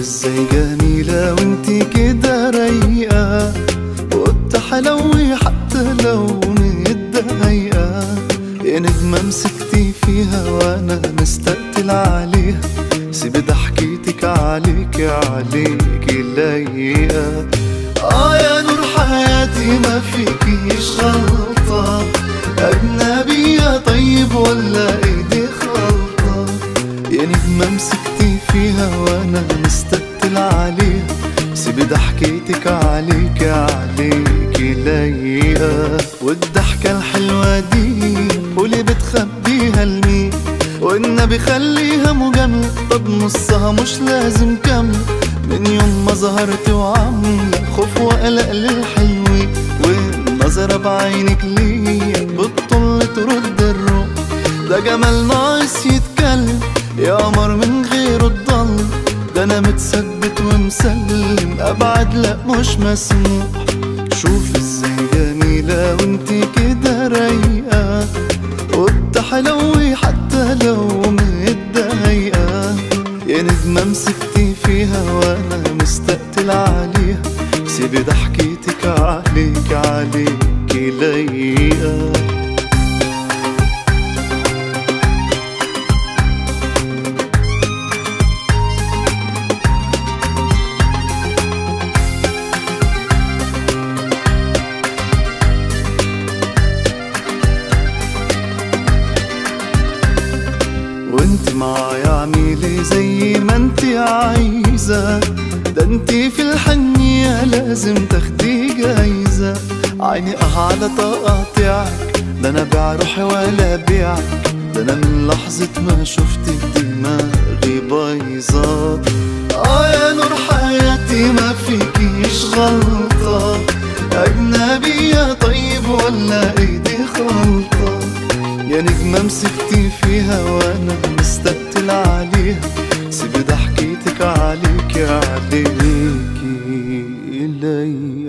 ازاي جميلة وانتي كده رايقة وبتحلوي حتى لو متضايقة يا نجمة مسكتي فيها وانا مستقتل عليها سيب ضحكتك عليك عليك لايقة اه يا نور حياتي ما فيكيش غلطة أجنبية طيب ولا ايدي خلطة يا نجمة مسكتي فيها وانا مستقتل عليها سيب ضحكتك عليك عليك لايقة والضحكة الحلوة دي وليه بتخبيها لمين والنبي خليها مجاملة طب نصها مش لازم كاملة من يوم ما ظهرت وعاملة خوف وقلق للحلوين والنظرة بعينك ليا بتطل ترد الروح ده جمال ناقص يتكلم يا قمر من غيره الضل ده انا متثبت ومسلم ابعد لا مش مسموح شوف ازاي جميلة وانتي كده رايقة وبتحلوي حتى لو متضايقة يا نجمة مسكتي فيها وانا مستقتل عليها سيبي ضحكتك عليك عليك لايقة وانت معايا اعملي زي ما انت عايزة ده انت في الحنية لازم تاخدي جايزة عيني اه على تقاطعك ده انا بيع روحي ولا بيعك ده انا من لحظة ما شفتك دماغي بايظة اه يا نور حياتي ما فيكيش غلطة أجنبية طيب ولا ايدي خلطة يا نجمة مسكتي فيها وانا مستقتل عليها سيبي ضحكتك عليك عليكي إلي